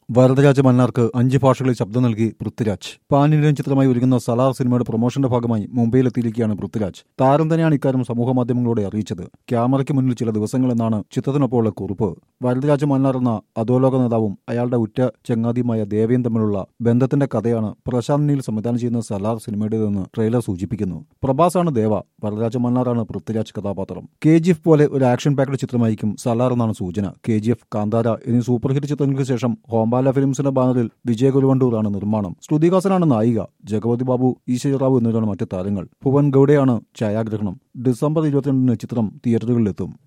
വരദരാജ മന്നാർക്ക് അഞ്ച് ഭാഷകളിൽ ശബ്ദം നൽകി പൃഥ്വിരാജ് പാൻ ഇന്ത്യൻ ചിത്രമായി ഒരുങ്ങുന്ന സലാർ സിനിമയുടെ പ്രൊമോഷന്റെ ഭാഗമായി മുംബൈയിലെത്തിയിരിക്കുകയാണ് പൃഥ്വിരാജ് താരം തന്നെയാണ് ഇക്കാര്യം സമൂഹ മാധ്യമങ്ങളോട് അറിയിച്ചത് ക്യാമറയ്ക്ക് മുന്നിൽ ചില ദിവസങ്ങൾ എന്നാണ് ചിത്രത്തിനൊപ്പമുള്ള കുറിപ്പ് വരദരാജ മന്നാർ എന്ന അധോലോക നേതാവും അയാളുടെ ഉറ്റ ചങ്ങാതിയുമായ ദേവയും തമ്മിലുള്ള ബന്ധത്തിന്റെ കഥയാണ് പ്രശാന്ത് നീൽ സംവിധാനം ചെയ്യുന്ന സലാർ സിനിമയുടേതെന്ന് ട്രെയിലർ സൂചിപ്പിക്കുന്നു പ്രഭാസാണ് ദേവ വരദരാജ മന്നാറാണ് പൃഥ്വിരാജ് കഥാപാത്രം കെ ജി എഫ് പോലെ ഒരു ആക്ഷൻ പാക്ഡ് ചിത്രമായിരിക്കും സലാർ എന്നാണ് സൂചന കെ ജി എഫ് കാന്താര എന്നീ സൂപ്പർ ഹിറ്റ് ചിത്രങ്ങൾക്ക് ശേഷം ഹോംബാല ഫിലിംസിന്റെ ബാനറിൽ വിജയ ഗുരുവണ്ടൂറാണ് നിർമ്മാണം ശ്രുതിഹാസനാണ് നായിക ജഗവതി ബാബു ഈശ്വരറാവു എന്നിവരാണ് മറ്റ് താരങ്ങൾ ഭുവൻ ഗൌഡയാണ് ഛായാഗ്രഹണം ഡിസംബർ ഇരുപത്തിരണ്ടിന് ചിത്രം തിയേറ്ററുകളിലെത്തും